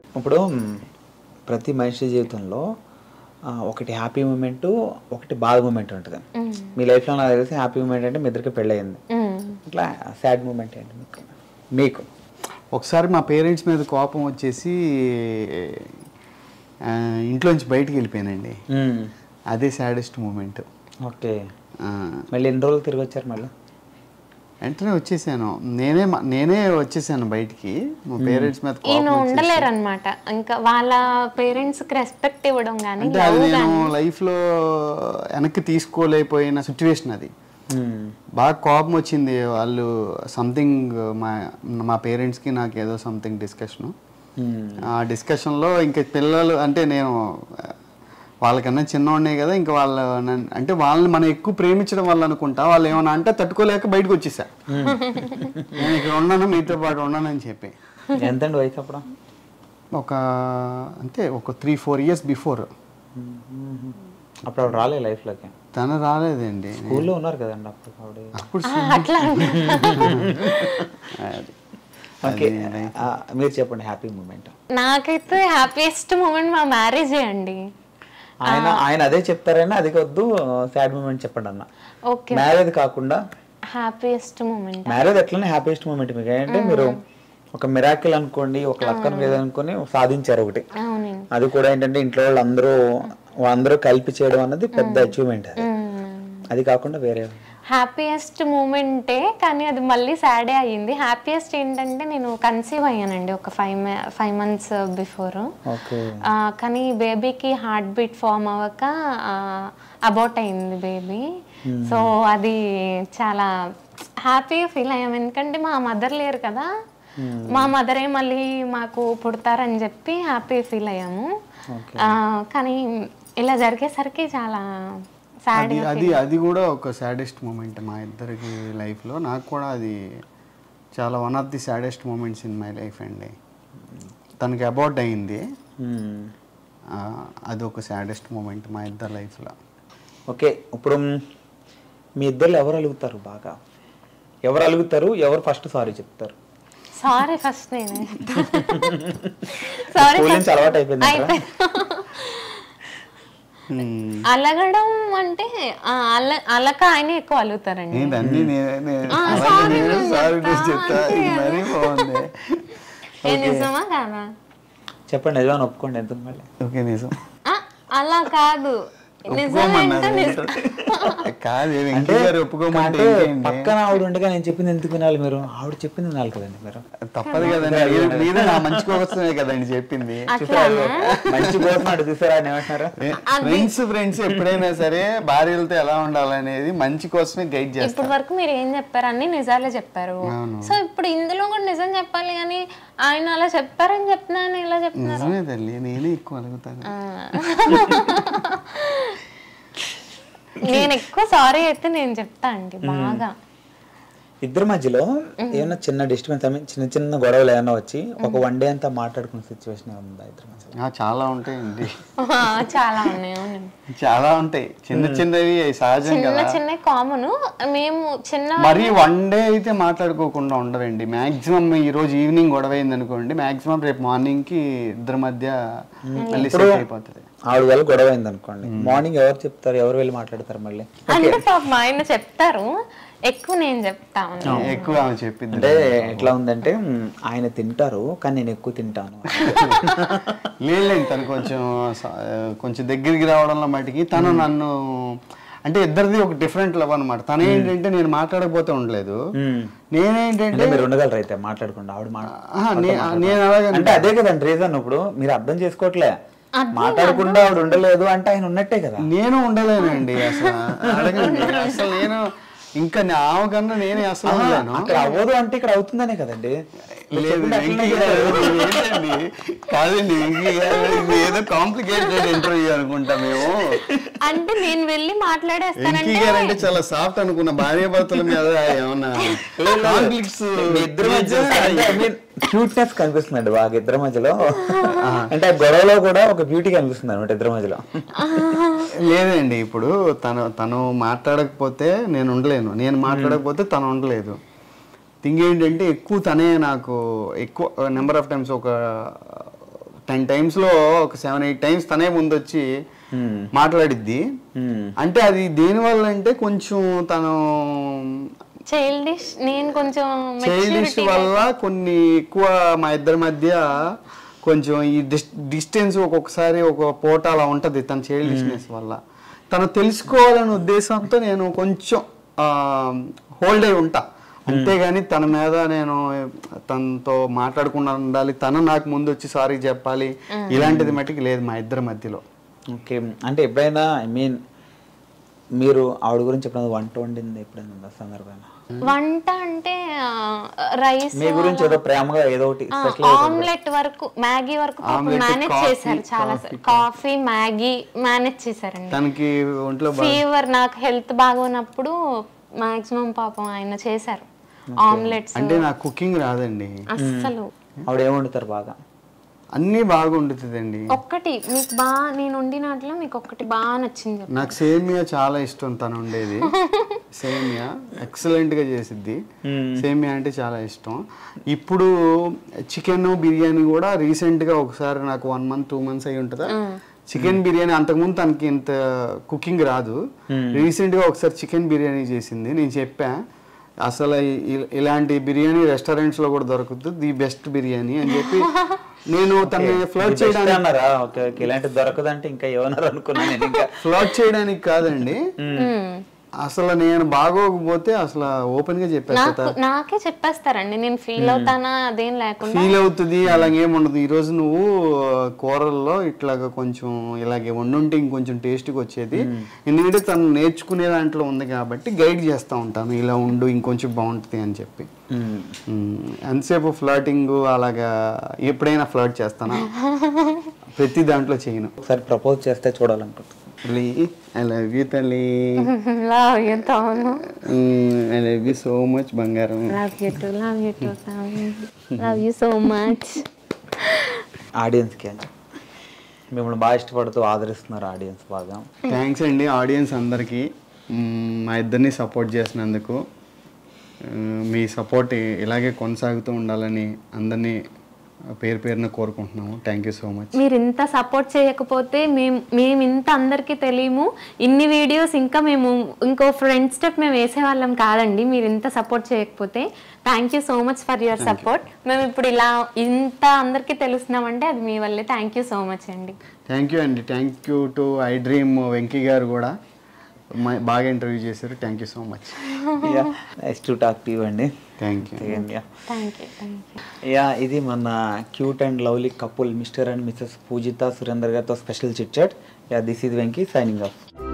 ఇప్పుడు మ్, ప్రతి మనిషి జీవితంలో ఆ, ఒకటి హ్యాపీ మూమెంట్ ఒకటి బాధ మూమెంట్ ఉంటుంది మ్మ్. మీ లైఫ్లో నాకు తెలిసి హ్యాపీ మూమెంట్ అంటే మీ ఇద్దరికి పెళ్ళయింది మ్మ్. ఇట్లా సాడ్ మూమెంట్ ఏంటి మీకు మీకు ఒకసారి మా పేరెంట్స్ మీద కోపం వచ్చేసి ఆ, ఇంట్లోంచి బయటికి వెళ్ళిపోయానండి మ్మ్. అదే సాడెస్ట్ మూమెంట్ ఓకే మళ్ళీ ఎన్ని రోజులు తిరిగి వచ్చారు మళ్ళీ వెంటనే వచ్చేసాను నేనే మా- నేనే వచ్చేసాను బయటికి మా పేరెంట్స్ మీద ఈయన కోపం వచ్చేసి. ఉండలేరు అనమాట ఇంకా వాళ్ళ పేరెంట్స్ కి రెస్పెక్ట్ ఇవ్వడం కానీ అంటే అది నేను లైఫ్లో వెనక్కి తీసుకోలేకపోయిన సిచ్యువేషన్ అది మ్మ్. బాగా కోపం వచ్చింది వాళ్ళు సంథింగ్ మా మా పేరెంట్స్కి నాకు ఏదో సంథింగ్ డిస్కషను మ్మ్. ఆ డిస్కషన్లో ఇంకా పిల్లలు అంటే నేను ఆ, వాళ్ళకన్నా చిన్నవాడినే కదా ఇంకా వాళ్ళ నన్ను- అంటే వాళ్ళని మనం ఎక్కువ ప్రేమించడం వల్ల అనుకుంటా వాళ్ళు ఏమైనా అంటే తట్టుకోలేక బయటకు వచ్చేసా నేను ఇక్కడ ఉన్నాను మీతో పాటు ఉన్నానని చెప్పి ఎంతండి వయసు అప్పుడు ఒక అంటే ఒక త్రీ ఫోర్ ఇయర్స్ బిఫోర్ అప్పుడు ఆవిడ రాలే లైఫ్లోకి తను రాలేదండి స్కూల్లో ఉన్నారు కదండి అప్పుడు ఆవిడ అప్పుడు ఆ, అట్లా అది. ఓకే ఆ, మీరు చెప్పండి హ్యాపీ మూమెంట్ నాకైతే హ్యాపీయెస్ట్ మూమెంట్ మా మ్యారేజే అండి ఆయన ఆయన అదే చెప్తారని అది వద్దు సాడ్ మూమెంట్ చెప్పండి అన్న ఓకే మ్యారేజ్ కాకుండా హ్యాపీయెస్ట్ మూమెంట్ మ్యారేజ్ ఎట్లనే హ్యాపీయెస్ట్ మూమెంట్ మీకు ఏంటంటే మీరు ఒక మిరాకిల్ అనుకోండి ఒక లక్ అనేది అనుకొని సాధించారు ఒకటి అవునండి అది కూడా ఏంటంటే ఇంట్లో వాళ్ళందరూ అందరూ కలిపి చేయడం అన్నది పెద్ద అచీవ్మెంట్ అది అది కాకుండా వేరే హ్యాపీయెస్ట్ మూమెంటే కానీ అది మళ్ళీ సాడే అయ్యింది హ్యాపీయెస్ట్ ఏంటంటే నేను కన్సీవ్ అయ్యానండి ఒక five five months before okay కానీ బేబీకి హార్ట్ బీట్ ఫామ్ అవ్వక అబౌట్ అయింది బేబీ సో అది చాలా హ్యాపీగా ఫీల్ అయ్యాం ఎందుకంటే మా మదర్ లేరు కదా మా మదరే మళ్ళీ మాకు పుడతారని చెప్పి హ్యాపీ ఫీల్ అయ్యాము ఆ, కానీ ఇలా జరిగేసరికి చాలా సాడ్ అది అది అది కూడా ఒక సాడెస్ట్ మూమెంట్ మా ఇద్దరికి లైఫ్లో నాకు కూడా అది చాలా one of the saddest moments in my life అండి తనకి అబౌట్ అయింది ఆ, అది ఒక సాడెస్ట్ మూమెంట్ మా ఇద్దరు లైఫ్లో ఓకే ఇప్పుడు మీ ఇద్దరు ఎవరు అలుగుతారు బాగా ఎవరు అలుగుతారు ఎవరు ఫస్ట్ సారీ చెప్తారు సారీ ఫస్ట్ నేనే సారీ స్కూల్ నుంచి అలవాటు అయిపోయింది అలగడం అంటే ఆ, అల అలక ఆయన ఎక్కువ అలుగుతారండి ఏంటన్నీ నేనే సారీ చెప్తా ఇది మరీ బాగుంది ఏ నిజమా కాదా చెప్పండి నిజమని ఒప్పుకోండి ఎందుకు మళ్ళీ ఓకే నిజం ఆ, అలా కాదు నిజం ఏంటో నిజం కాదు అంటే వెంకీ గారు ఒప్పుకోమంటే అంటే ఇంకేంటి? పక్కన ఆవిడ ఉండగా నేను చెప్పింది ఎందుకు వినాలి మీరు ఆవిడ చెప్పింది వినాలి కదండి మీరు తప్పదు కదండి మీరు- మీరు నా మంచి కోసమే కదండి చెప్పింది అట్లానా మంచి కోసం అటు చూసారా అని ఏమంటున్నారు ఫ్రెండ్స్ ఫ్రెండ్స్ ఎప్పుడైనా సరే భార్యలతో ఎలా ఉండాలనేది మంచి కోసమే గైడ్ చేస్తారు ఇప్పటి వరకు మీరు ఏం చెప్పారు అన్ని నిజాలే చెప్పారు అవును. సో ఇప్పుడు ఇందులో కూడా నిజం చెప్పాలి కానీ ఆయన అలా చెప్పారని చెప్తున్నాను ఇలా చెప్తున్నారు నిజమే తల్లి నేనే ఎక్కువ అడుగుతాను ఆ. నేను ఎక్కువ సారీ అయితే నేను చెప్తా అండి బాగా ఇద్దరి మధ్యలో ఏమైనా చిన్న డిస్టర్బెన్స్ ఐ మీన్ చిన్న చిన్న గొడవలు ఏమైనా వచ్చి ఒక వన్ డే అంతా మాట్లాడుకునే సిచ్యువేషన్ ఉందా ఇద్దరి మధ్యలో ఆ, చాలా ఉంటాయండి ఆ, చాలా ఉన్నాయి అవునండి చాలా ఉంటాయి చిన్న చిన్నవి సహజం చిన్న కదా చిన్న కామన్ మేము చిన్న మరి వన్ డే అయితే మాట్లాడుకోకుండా ఉండరండి మాక్సిమం ఈ రోజు ఈవినింగ్ గొడవ అయింది అనుకోండి మాక్సిమం రేపు మార్నింగ్ కి ఇద్దరి మధ్య మళ్ళీ సెట్ అయిపోతుంది ఆవిడ వల్ల గొడవ అయింది అనుకోండి మార్నింగ్ ఎవరు చెప్తారు ఎవరు వెళ్ళి మాట్లాడతారు మళ్ళీ అంటే పాపం ఆయన చెప్తారు ఎక్కువ నేను చెప్తాను ఎక్కువ ఆమె చెప్పింది అంటే ఎట్లా ఉందంటే మ్, ఆయన తింటారు కానీ నేను ఎక్కువ తింటాను లేదు తను కొంచెం స- కొంచెం దగ్గరికి రావడంలో మటుకి తను నన్ను అంటే ఇద్దరిది ఒక డిఫరెంట్ లవ్ అనమాట తను ఏంటంటే నేను మాట్లాడకపోతే ఉండలేదు మ్. నేనేంటంటే అంటే మీరు ఉండగలరు అయితే మాట్లాడకుండా ఆవిడ మా- ఆహా, నే- నేను అలాగే అంటే అదే కదండి రీజన్ ఇప్పుడు మీరు అర్థం చేసుకోవట్లే మాట్లాడకుండా ఆవిడ ఉండలేదు అంటే ఆయన ఉన్నట్టే కదా నేను ఉండలేనండి అసలు అడగండి అసలు నేను ఇంకా నా ఆమె కన్నా నేనే అసలు ఉండలేను అక్కడ అవ్వదు అంటే ఇక్కడ అవుతుందనే కదండి లేదు వెంకీ గారు, ఇది ఏంటండి? కాదండి వెంకీ గారు, ఇది ఏదో కాంప్లికేటెడ్ ఇంటర్వ్యూ అనుకుంటా మేము అంటే నేను వెళ్ళి వెంకీ మాట్లాడేస్తానంటే గారు అంటే చాలా సాఫ్ట్ అనుకున్న భార్య భర్తల మీద ఏమన్నా కాన్ఫ్లిక్ట్స్ మీ ఇద్దరి మధ్య క్యూట్నెస్ కనిపిస్తుందండి బాగా ఇద్దరి మధ్యలో అంటే ఆ గొడవలో కూడా ఒక బ్యూటీ కనిపిస్తుంది అనమాట ఇద్దరి మధ్యలో లేదండి ఇప్పుడు తను తను మాట్లాడకపోతే నేను ఉండలేను నేను మాట్లాడకపోతే తను ఉండలేదు థింగ్ ఏంటంటే ఎక్కువ తనే నాకు ఎక్కువ నెంబర్ ఆఫ్ టైమ్స్ ఒక టెన్ టైమ్స్లో ఒక సెవెన్ ఎయిట్ టైమ్స్ తనే ముందు వచ్చి మాట్లాడిద్ది అంటే అది దేనివల్ల అంటే కొంచెం తను చైల్డిష్ నేను కొంచెం చైల్డిష్ మెచ్యూరిటీ వల్ల కొన్ని ఎక్కువ మా ఇద్దరి మధ్య కొంచెం ఈ డిస్టెన్స్ ఒక్కొక్కసారి ఒక పూట అలా ఉంటది తన చైల్డిష్నెస్ వల్ల తను తెలుసుకోవాలనే ఉద్దేశంతో నేను కొంచెం హోల్డ్ అయి ఉంటా అంతేగాని తన మీద నేను తనతో మాట్లాడకుండా ఉండాలి తను నాకు ముందు వచ్చి సారీ చెప్పాలి ఇలాంటిది మట్టుకు లేదు మా ఇద్దరి మధ్యలో ఓకే అంటే ఎప్పుడైనా ఐ మీన్ మీరు ఆవిడ గురించి ఎప్పుడైనా వంట వండింది ఎప్పుడైనా ఉందా సందర్భంగా వంట అంటే రైస్ మీ గురించి ఏదో ప్రేమగా ఏదో ఒకటి special గా ఆమ్లెట్ వరకు మ్యాగీ వరకు Omelette, మేనేజ్ coffee, చేశారు చాలా కాఫీ మ్యాగీ మేనేజ్ చేశారండి తనకి ఒంట్లో బా- ఫీవర్ నాకు హెల్త్ బాగోనప్పుడు మాక్సిమం పాపం ఆయన చేశారు ఆమ్లెట్స్ అంటే నాకు కుకింగ్ రాదండి అస్సలు ఆవిడ ఏం వండుతారు బాగా అన్నీ బాగా వండుతుందండి ఒక్కటి మీకు బాగా నేను వండినట్లో మీకు ఒక్కటి బాగా నచ్చింది చెప్పండి. నాకు సేమియా చాలా ఇష్టం తను ఉండేది సేమియా ఎక్సలెంట్ గా చేసిద్ది సేమియా అంటే చాలా ఇష్టం ఇప్పుడు చికెన్ బిర్యానీ కూడా రీసెంట్ గా ఒకసారి నాకు వన్ మంత్ టూ మంత్స్ అయి ఉంటుందా చికెన్ బిర్యానీ అంతకుముందు తనకి ఇంత కుకింగ్ రాదు రీసెంట్ గా ఒకసారి చికెన్ బిర్యానీ చేసింది నేను చెప్పా అసలు ఇ- ఇలాంటి బిర్యానీ రెస్టారెంట్స్ లో కూడా దొరుకుతుంది ది బెస్ట్ బిర్యానీ అని చెప్పి నేను తనని ఫ్లర్ట్ Best చేయడానికి అన్నారా ఓకే ఓకే ఇలాంటి దొరకదంటే ఇంకా ఏమన్నారు అనుకున్నాను నేను ఇంకా ఫ్లర్ట్ చేయడానికి కాదండి మ్మ్. అసలు నేను బాగోకపోతే అసలు ఓపెన్ గా చెప్పేస్తా నాకు నాకే చెప్పేస్తారండి నేను ఫీల్ అవుతానా అదేం లేకుండా ఫీల్ అవుతుంది అలాగేం ఉండదు ఈ రోజు నువ్వు కూరల్లో ఇట్లాగా కొంచెం ఇలాగే వండుంటే ఇంకొంచెం టేస్ట్గా వచ్చేది ఎందుకంటే తను నేర్చుకునే దాంట్లో ఉంది కాబట్టి గైడ్ చేస్తూ ఉంటాను ఇలా ఉండు ఇంకొంచెం బాగుంటుంది అని చెప్పి మ్మ్. మ్మ్. ఎంతసేపు ఫ్లర్టింగ్ అలాగా ఎప్పుడైనా ఫ్లర్ట్ చేస్తానా ప్రతి దాంట్లో చేయను ఒకసారి ప్రపోజ్ చేస్తే చూడాలనుకుంటున్నాను ఐ లవ్ యూ తల్లి లవ్ యూ తాను I love you so much బంగారం love you too love you too love you so much ఆడియన్స్కి అని మిమ్మల్ని బాగా ఇష్టపడుతూ ఆదరిస్తున్నారు ఆడియన్స్ బాగా థ్యాంక్స్ అండి ఆడియన్స్ అందరికీ మ్మ్, మా ఇద్దరిని సపోర్ట్ చేసినందుకు మ్మ్, మీ సపోర్ట్ ఇలాగే కొనసాగుతూ ఉండాలని అందరినీ పేరు పేరున కోరుకుంటున్నాము థ్యాంక్ యూ సో మచ్ మీరు ఇంత సపోర్ట్ చేయకపోతే మేము మేము ఇంత అందరికీ తెలియము ఇన్ని వీడియోస్ ఇంకా మేము ఇంకో ఫ్రెండ్ స్టెప్ మేము వేసేవాళ్ళం కాదండి మీరు ఇంత సపోర్ట్ చేయకపోతే thank you so much for your support మేము ఇప్పుడు ఇలా ఇంత అందరికీ తెలుస్తున్నామంటే అది మీ వల్లే థ్యాంక్ యూ సో మచ్ అండి థ్యాంక్ యూ అండి thank you to I dream Venky garu కూడా మా- బాగా ఇంటర్వ్యూ చేశారు thank you so much nice to talk to అండి thank you yeah thank you thank you yeah ఇది మన cute and lovely couple mister and missus Poojitha Surender గారితో special chit chat yeah this is Venky signing of